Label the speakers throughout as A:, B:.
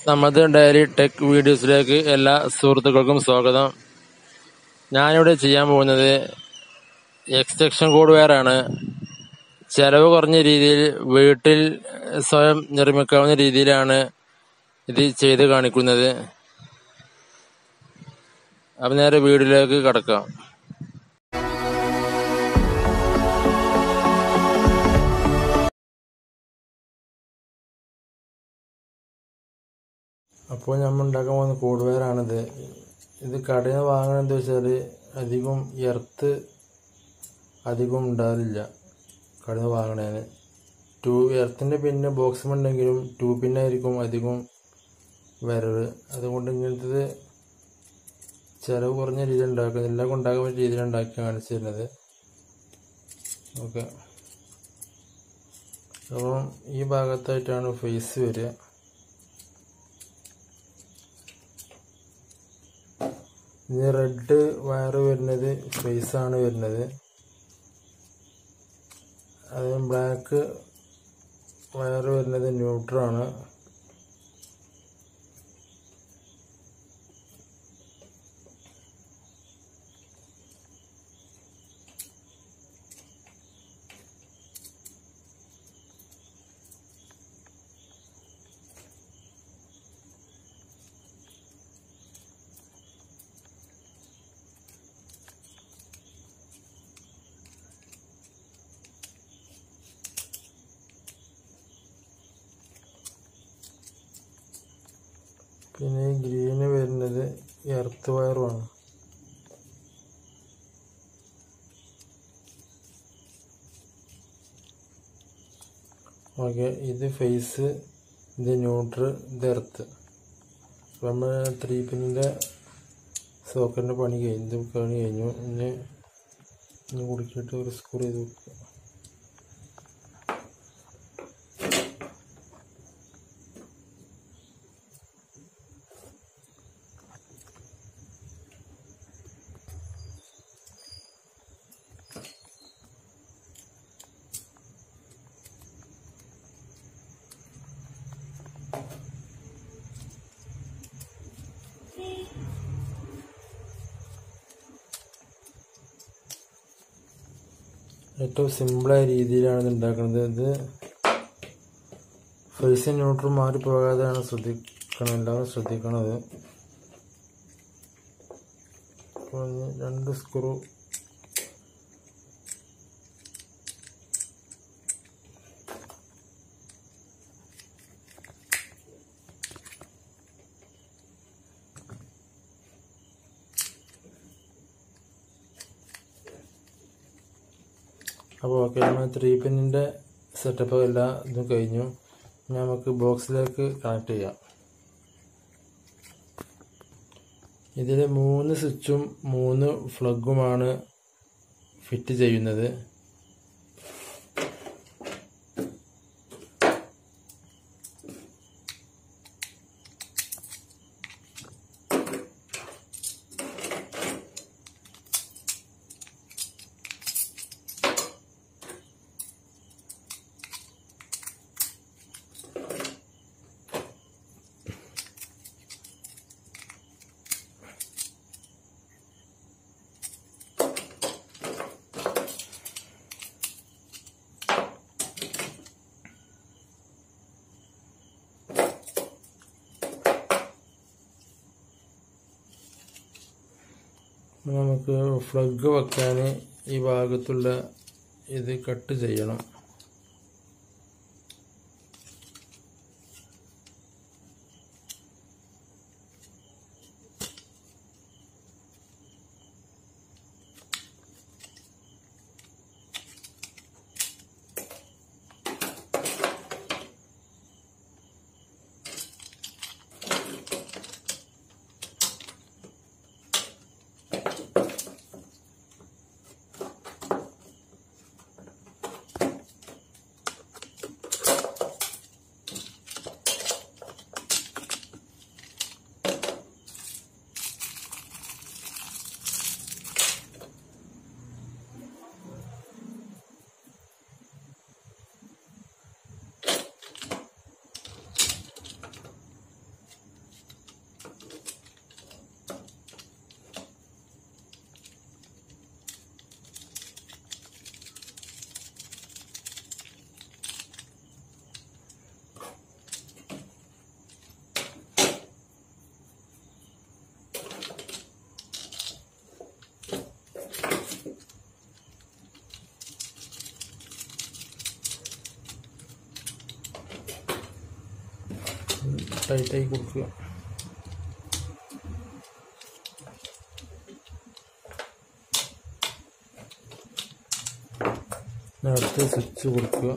A: നമ്മുടെ daily tech വീഡിയോസിലേക്ക് എല്ലാ സുഹൃത്തുക്കൾക്കും സ്വാഗതം ഞാനിവിടെ ചെയ്യാൻ പോകുന്നത് എക്സ്റ്റൻഷൻ കോഡ് വെയർ ആണ് ചെലവ് കുറഞ്ഞ രീതിയിൽ വീട്ടിൽ സ്വയം നിർമ്മിക്കാവുന്ന രീതിയിലാണ് ഇത് ചെയ്ത് കാണിക്കുന്നത് അപ്പം നേരെ വീഡിയോയിലേക്ക് കടക്കാം അപ്പോൾ നമ്മൾ ഉണ്ടാക്കാൻ പോകുന്ന കോഡ് വെയർ ആണിത് ഇത് കടയിൽ നിന്ന് വാങ്ങണമെന്ന് വെച്ചാൽ അധികം എർത്ത് അധികം ഉണ്ടാവില്ല കടയിൽ നിന്ന് വാങ്ങണേന് ടു എർത്തിൻ്റെ പിന്നെ ബോക്സ് ഉണ്ടെങ്കിലും ടു പിന്നായിരിക്കും അധികം വരവ് അതുകൊണ്ട് ഇങ്ങനത്തത് ചിലവ് കുറഞ്ഞ രീതിയിൽ ഉണ്ടാക്കുന്നത് എല്ലാം ഉണ്ടാക്കാൻ പറ്റിയ രീതിയിൽ ഉണ്ടാക്കി കാണിച്ചു തരുന്നത് ഓക്കെ അപ്പം ഈ ഭാഗത്തായിട്ടാണ് ഫേസ് വരിക ഇനി റെഡ് വയർ വരുന്നത് ഫേസ് ആണ് വരുന്നത് അത് ബ്ലാക്ക് വയർ വരുന്നത് ന്യൂട്രാണ് പിന്നെ ഈ ഗ്രീന് വരുന്നത് എർത്ത് വയറുമാണ് ഓക്കെ ഇത് ഫേസ് ഇത് ന്യൂട്രൽ ഇത് എർത്ത് നമ്മൾ ത്രീ പിന്നിൻ്റെ സോക്കറ്റിൻ്റെ പണി കഴിഞ്ഞു ഇത് പണി കഴിഞ്ഞു ഇനി ഇനി കുടിക്കിട്ട് ഒരു സ്ക്രൂ ചെയ്ത് വെക്കുക ഏറ്റവും സിമ്പിളായ രീതിയിലാണ് ഇത് ഉണ്ടാക്കുന്നത് ഇത് ഫേസ് ന്യൂട്രൽ മാറിപ്പോകാതെയാണ് ശ്രദ്ധിക്കണം എല്ലാവരും ശ്രദ്ധിക്കണത് അപ്പോൾ ഇനി രണ്ട് സ്ക്രൂ അപ്പോൾ ഓക്കെ നമ്മൾ ത്രീ പിന്നിൻ്റെ സെറ്റപ്പ് എല്ലാം ഇതും കഴിഞ്ഞു ഇനി നമുക്ക് ബോക്സിലേക്ക് കണക്ട് ചെയ്യാം ഇതിൽ മൂന്ന് സ്വിച്ചും മൂന്ന് ഫ്ലഗുമാണ് ഫിറ്റ് ചെയ്യുന്നത് നമുക്ക് ഫ്ലഗ് വെക്കാൻ ഈ ഭാഗത്തുള്ള ഇത് കട്ട് ചെയ്യണം ടൈറ്റായി കൊടുക്കുക ഇനി അടുത്ത് സ്വിച്ച് കൊടുക്കുക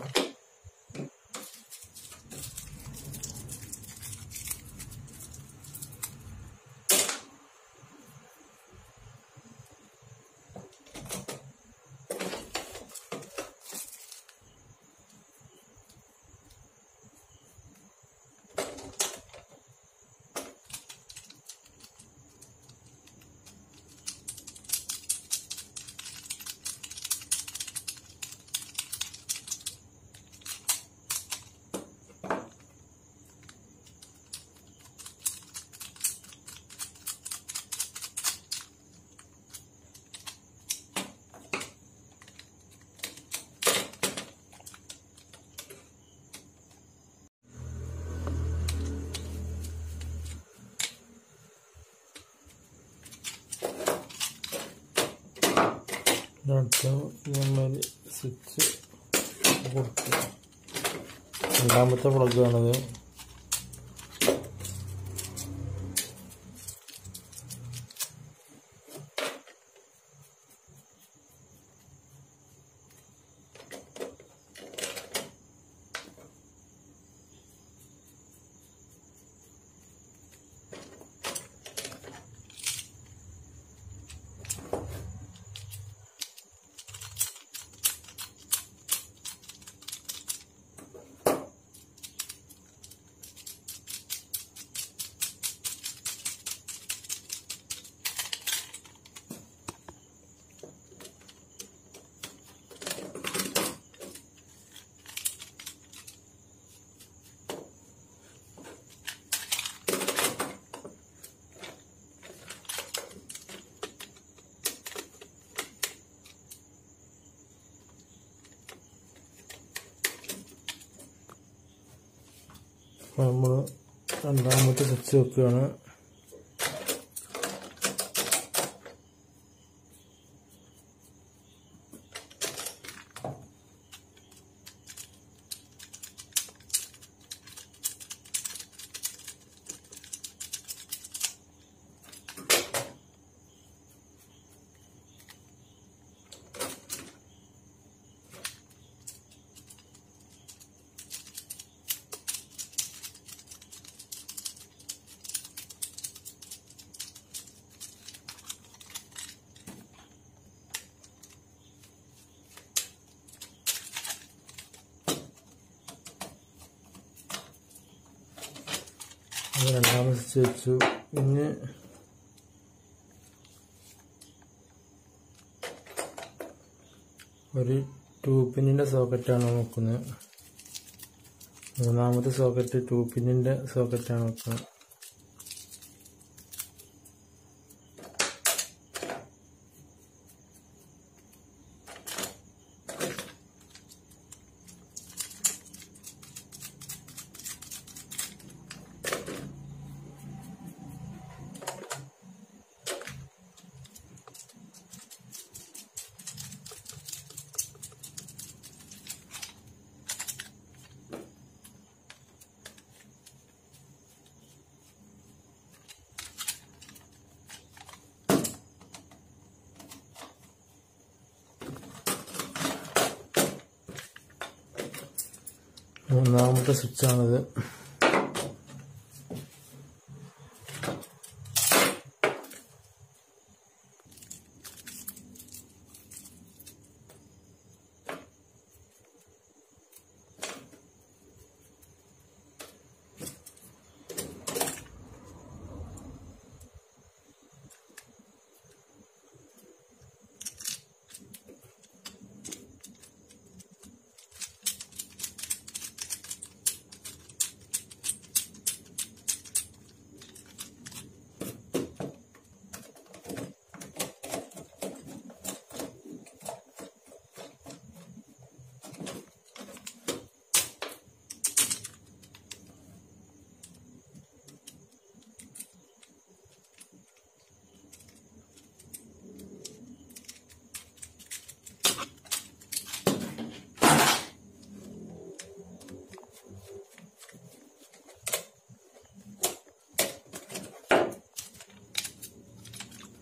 A: അടുത്ത നമ്മൾ സ്വിച്ച് കൊടുക്കുക രണ്ടാമത്തെ പ്ലഗാണിത് അപ്പോൾ നമ്മൾ രണ്ടാമത്തെ സ്വിച്ച് വെക്കുകയാണ് അത് രണ്ടാമത് സ്വിച്ച് വെച്ചു പിന്നെ ഒരു ടൂ പിന്നിൻ്റെ സോക്കറ്റാണ് നോക്കുന്നത് മൂന്നാമത്തെ സോക്കറ്റ് ടൂ പിന്നിൻ്റെ സോക്കറ്റാണ് വെക്കുന്നത് മൂന്നാമത്തെ സ്വിച്ചാണിത്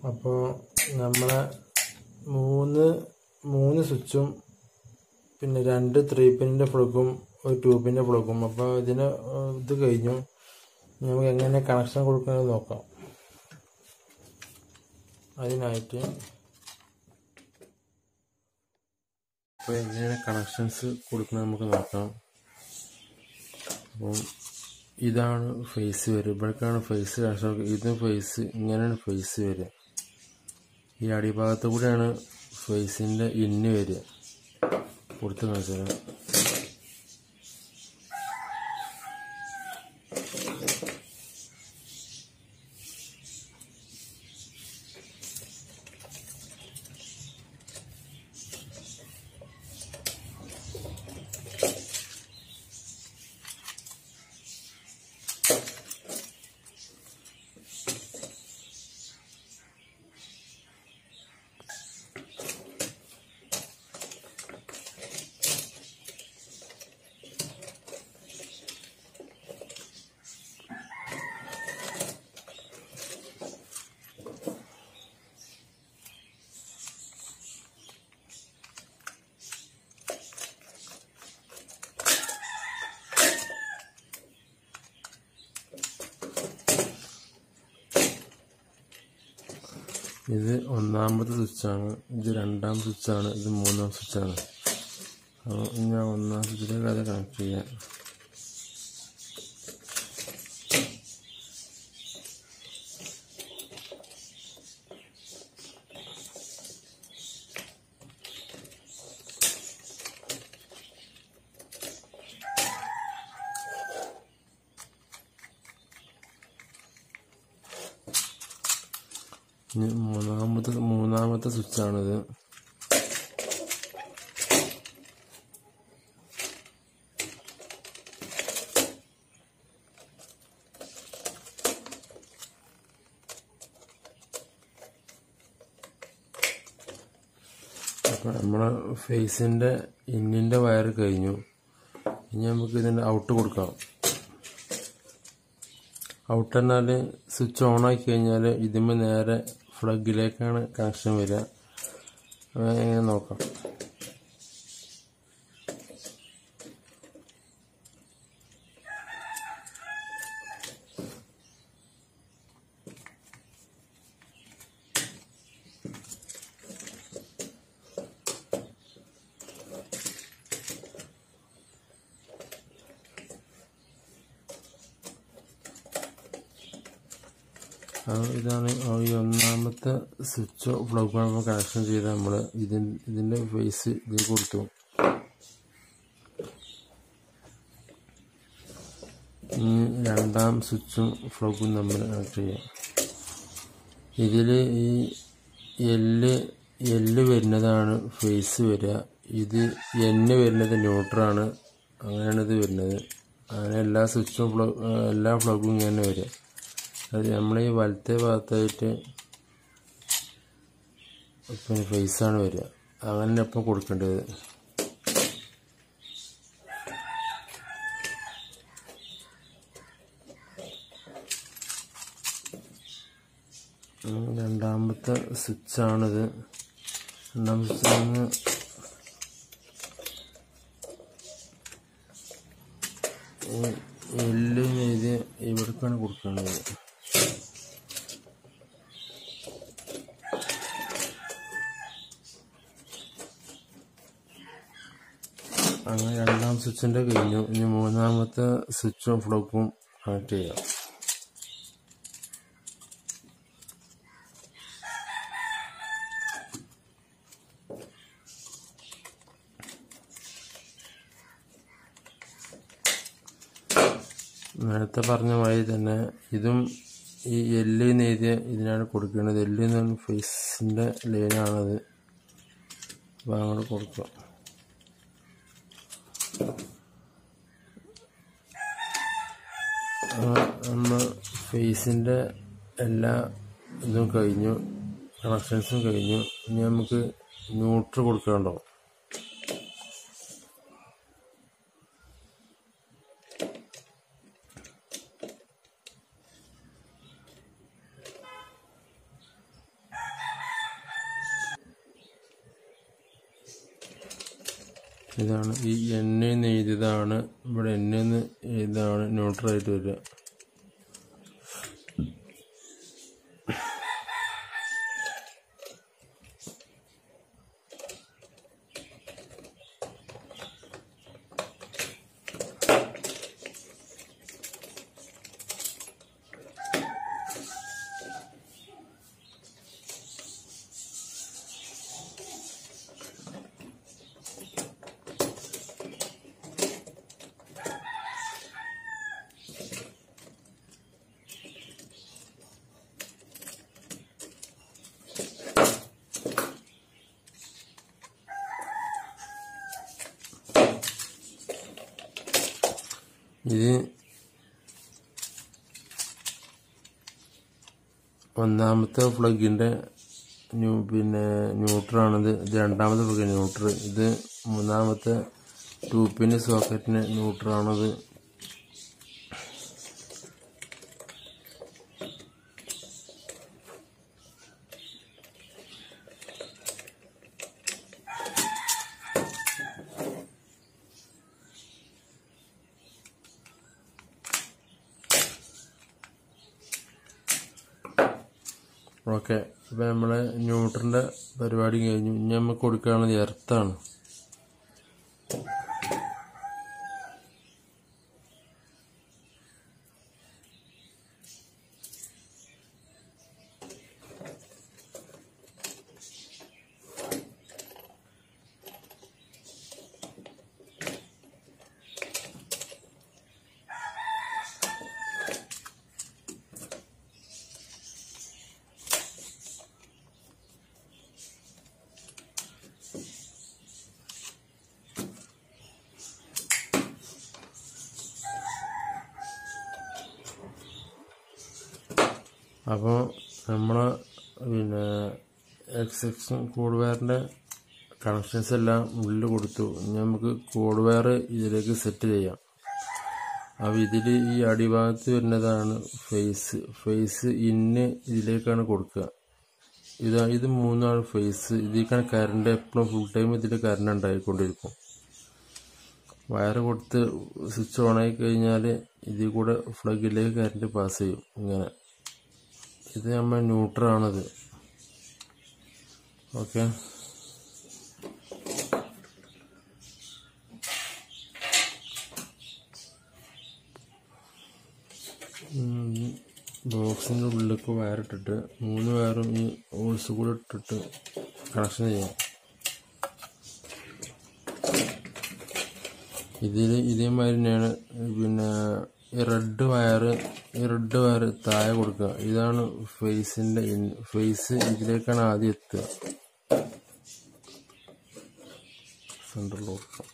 A: അപ്പോൾ നമ്മളെ മൂന്ന് മൂന്ന് സ്വിച്ചും പിന്നെ രണ്ട് ത്രീ പിന്നിൻ്റെ പ്ലഗും ഒരു ടൂ പിന്നിൻ്റെ പ്ലഗും അപ്പോൾ ഇതിന് ഇത് കഴിഞ്ഞു ഇനി നമുക്ക് എങ്ങനെ കണക്ഷൻ കൊടുക്കുന്നത് നോക്കാം അതിനായിട്ട് അപ്പോൾ എങ്ങനെയാണ് കണക്ഷൻസ് കൊടുക്കുന്നത് നമുക്ക് നോക്കാം അപ്പം ഇതാണ് ഫേസ് വരിക ഇവിടേക്കാണ് ഫേസ് കണക്ഷൻ ഇത് ഫേസ് ഇങ്ങനെയാണ് ഫേസ് വരിക ഈ അടിഭാഗത്ത് കൂടെയാണ് ഫേസിൻ്റെ ഇന്ന് വരിക കൊടുത്ത് കാണിച്ചാൽ ഇത് ഒന്നാമത്തെ സ്വിച്ചാണ് ഇത് രണ്ടാം സ്വിച്ചാണ് ഇത് മൂന്നാം സ്വിച്ചാണ് അപ്പോൾ ഞാൻ ഒന്നാം സ്വിച്ചിലേക്ക് അത് കണക്ട് ചെയ്യാം ഇനി മൂന്നാമത്തെ മൂന്നാമത്തെ സ്വിച്ചാണിത് അപ്പോൾ നമ്മളെ ഫേസിൻ്റെ ഇന്നിൻ്റെ വയർ കഴിഞ്ഞു ഇനി നമുക്ക് ഇതിൻ്റെ ഔട്ട് കൊടുക്കാം ഔട്ട് എന്നാൽ സ്വിച്ച് ഓൺ ആക്കി കഴിഞ്ഞാൽ ഇതിന്മേൽ നേരെ ഫ്ലഗിലേക്കാണ് കണക്ഷൻ വരിക അത് എങ്ങനെ നോക്കാം അത് ഇതാണ് ഈ ഒന്നാമത്തെ സ്വിച്ച് പ്ലഗ് നമ്മൾ കണക്ഷൻ ചെയ്ത് നമ്മൾ ഇതിൻ ഇതിൻ്റെ ഫേസ് ഇതിൽ കൊടുത്തു ഇനി രണ്ടാം സ്വിച്ചും പ്ലഗും നമ്മൾ കണക്ട് ചെയ്യാം ഇതിൽ ഈ എല്ല് എല്ല് വരുന്നതാണ് ഫേസ് വരിക ഇത് എന് വരുന്നത് ന്യൂട്രാണ് അങ്ങനെയാണ് ഇത് വരുന്നത് അങ്ങനെ എല്ലാ സ്വിച്ചും പ്ലഗ് എല്ലാ പ്ലഗും ഇങ്ങനെ വരിക അത് നമ്മളെ ഈ വലത്തെ ഭാഗത്തായിട്ട് പിന്നെ ഫേസാണ് വരിക അങ്ങനെ ഇപ്പം കൊടുക്കേണ്ടത് രണ്ടാമത്തെ സ്വിച്ചാണിത് രണ്ടാമത്തെ സ്വിച്ച് എല്ല് ഇത് ഇവിടേക്കാണ് കൊടുക്കേണ്ടത് അങ്ങനെ രണ്ടാം സ്വിച്ചിൻ്റെ കഴിഞ്ഞു ഇനി മൂന്നാമത്തെ സ്വിച്ചും പ്ലഗും കണക്ട് ചെയ്യാം നേരത്തെ പറഞ്ഞ മാതിരി തന്നെ ഇതും ഈ എല്ല് എഴുതിയ ഇതിനാണ് കൊടുക്കുന്നത് എല്ല് എന്ന് പറഞ്ഞ ഫേസിൻ്റെ ലൈനാണത് അപ്പോൾ അങ്ങോട്ട് കൊടുക്കുക നമ്മൾ ഫേസിൻ്റെ എല്ലാ ഇതും കഴിഞ്ഞു കണക്ഷൻസും കഴിഞ്ഞു ഇനി നമുക്ക് ന്യൂട്രൽ കൊടുക്കണ്ടോ ഇതാണ് ഈ എണ്ണയെന്ന് എഴുതിയതാണ് ഇവിടെ എണ്ണയെന്ന് എഴുതാണ് ന്യൂട്രലായിട്ട് വരിക ഇത് ഒന്നാമത്തെ പ്ലഗിൻ്റെ ന്യൂ പിന്നെ ന്യൂട്രാണിത് ഇത് രണ്ടാമത്തെ പ്ലഗ് ന്യൂട്രർ ഇത് മൂന്നാമത്തെ ട്യൂപ്പിൻ്റെ സോക്കറ്റിന് ന്യൂട്രാണത് ഓക്കെ ഇപ്പം നമ്മളെ ന്യൂട്രൻ്റെ പരിപാടി കഴിഞ്ഞു ഇനി നമുക്ക് കൊടുക്കാനുള്ളത് എർത്താണ് അപ്പോൾ നമ്മൾ പിന്നെ എക്സ് എക്സ് കോഡ് വയറിൻ്റെ കണക്ഷൻസ് എല്ലാം ഉള്ളിൽ കൊടുത്തു ഇനി നമുക്ക് കോഡ് വയർ ഇതിലേക്ക് സെറ്റ് ചെയ്യാം അപ്പോൾ ഇതിൽ ഈ അടിഭാഗത്ത് വരുന്നതാണ് ഫേസ് ഫേസ് ഇന്ന് ഇതിലേക്കാണ് കൊടുക്കുക ഇതാ ഇത് മൂന്നാണ് ഫേസ് ഇതിലേക്കാണ് കറണ്ട് എപ്പോഴും ഫുൾ ടൈം ഇതിൽ കറണ്ട് ഉണ്ടായിക്കൊണ്ടിരിക്കും വയർ കൊടുത്ത് സ്വിച്ച് ഓൺ ആയി കഴിഞ്ഞാൽ ഇതിൽ കൂടെ ഫ്ലഗിലേക്ക് കറണ്ട് പാസ് ചെയ്യും ഇങ്ങനെ ഇത് നമ്മൾ ന്യൂട്രാണത് ഓക്കെ ബോക്സിൻ്റെ ഉള്ളിലേക്ക് വയറിട്ടിട്ട് മൂന്ന് വയറും ഈ ഓൾസ് കൂടെ ഇട്ടിട്ട് കണക്ഷൻ ചെയ്യാം ഇതിൽ ഇതേമാതിരി തന്നെയാണ് പിന്നെ ഈ റെഡ് വയർ ഈ റെഡ് വയർ താഴെ കൊടുക്കുക ഇതാണ് ഫേസിൻ്റെ ഫേസ് ഇതിലേക്കാണ് ആദ്യം എത്തുക സെൻട്രൽ കൊടുക്കുക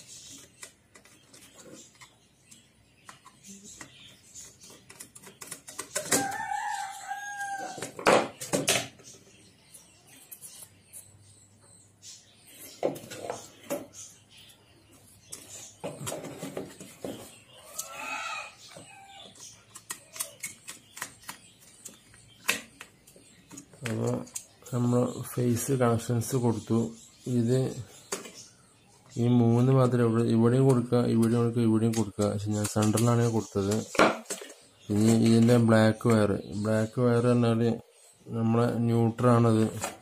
A: അപ്പോൾ നമ്മൾ ഫേസ് കണക്ഷൻസ് കൊടുത്തു ഇത് ഈ മൂന്ന് മാത്രമേ ഇവിടെ ഇവിടെയും കൊടുക്കുക ഇവിടെയും കൊടുക്കുക ഇവിടെയും കൊടുക്കുക പക്ഷെ ഞാൻ സെൻട്രലാണ് കൊടുത്തത് ഇനി ഇതിൻ്റെ ബ്ലാക്ക് വയർ ബ്ലാക്ക് വയർ പറഞ്ഞാൽ നമ്മളെ ന്യൂട്രാണത്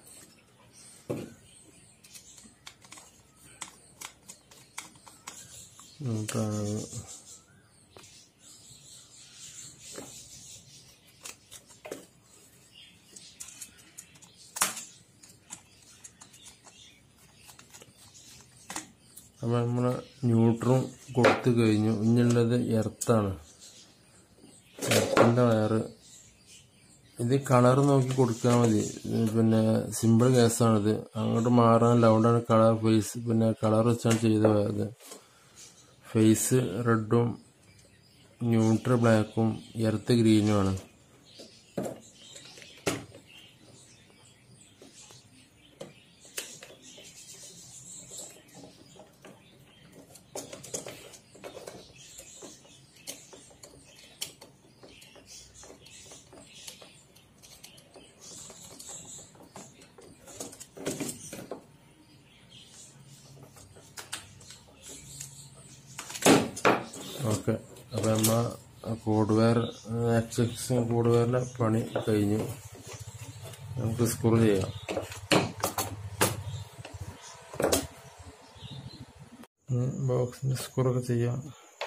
A: ന്യൂട്രാണത് അപ്പോൾ നമ്മൾ ന്യൂട്രും കൊടുത്തു കഴിഞ്ഞു ഇനിയുള്ളത് എർത്താണ് എർത്തിൻ്റെ വയറ് ഇത് കളർ നോക്കി കൊടുക്കാൻ മതി ഇത് പിന്നെ സിമ്പിൾ കേസാണിത് അങ്ങോട്ട് മാറാനില്ല അതുകൊണ്ടാണ് കളർ ഫേസ് പിന്നെ കളർ വെച്ചാണ് ചെയ്ത് പോയത് ഫേസ് റെഡും ന്യൂട്രൽ ബ്ലാക്കും എർത്ത് ഗ്രീനുമാണ് അപ്പോൾ നമ്മൾ കോഡ്വെയർ എക്സ് എക്സ് കോഡ്വെയറിൻ്റെ പണി കഴിഞ്ഞു നമുക്ക് സ്ക്രൂ ചെയ്യാം ബോക്സിൻ്റെ സ്ക്രൂ ഒക്കെ ചെയ്യാം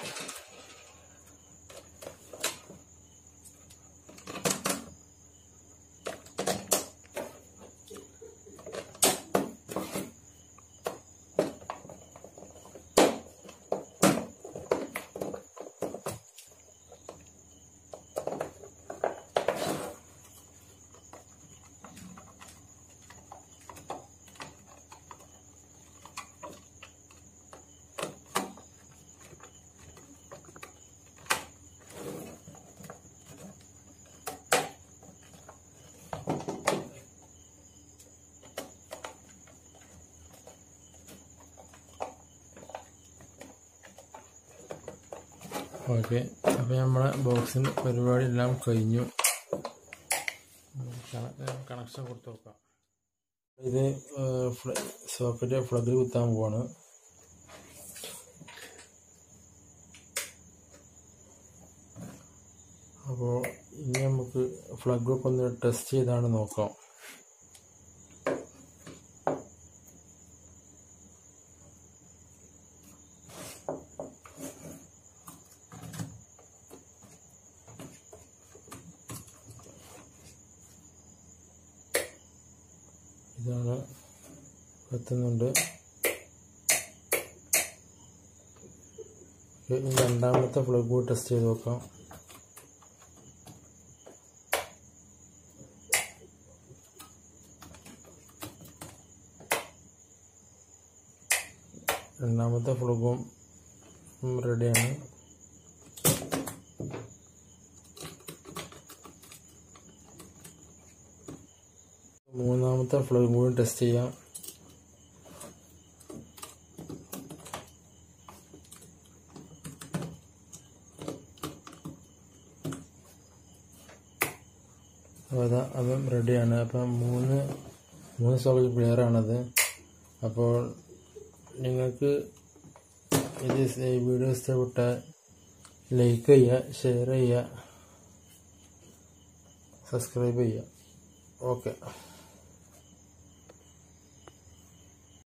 A: ഓക്കെ അപ്പോൾ നമ്മളെ ബോക്സിൻ്റെ പരിപാടി എല്ലാം കഴിഞ്ഞു കണക്ഷൻ കൊടുത്ത് നോക്കാം ഇത് സോക്കറ്റ് ഫ്ലഗിൽ കുത്താൻ പോവാണ് അപ്പോൾ ഇനി നമുക്ക് ഫ്ലഗ് ഒക്കെ ഒന്ന് ടെസ്റ്റ് ചെയ്താണ് നോക്കാം ഇതാണ് കത്തുന്നുണ്ട് ഇനി രണ്ടാമത്തെ ഫ്ലഗ് കൂടി ടെസ്റ്റ് ചെയ്ത് നോക്കാം രണ്ടാമത്തെ ഫ്ലഗും റെഡിയാണ് മൂന്നാമത്തെ ഫ്ലഗും കൂടി ടെസ്റ്റ് ചെയ്യാം അപ്പോൾ അതാ അതും റെഡിയാണ് അപ്പം മൂന്ന് മൂന്ന് സോക്കറ്റ് ക്ലിയർ ആണത് അപ്പോൾ നിങ്ങൾക്ക് ഇത് ഈ വീഡിയോ ഇഷ്ടപ്പെട്ടാൽ ലൈക്ക് ചെയ്യുക ഷെയർ ചെയ്യുക സബ്സ്ക്രൈബ് ചെയ്യുക ഓക്കെ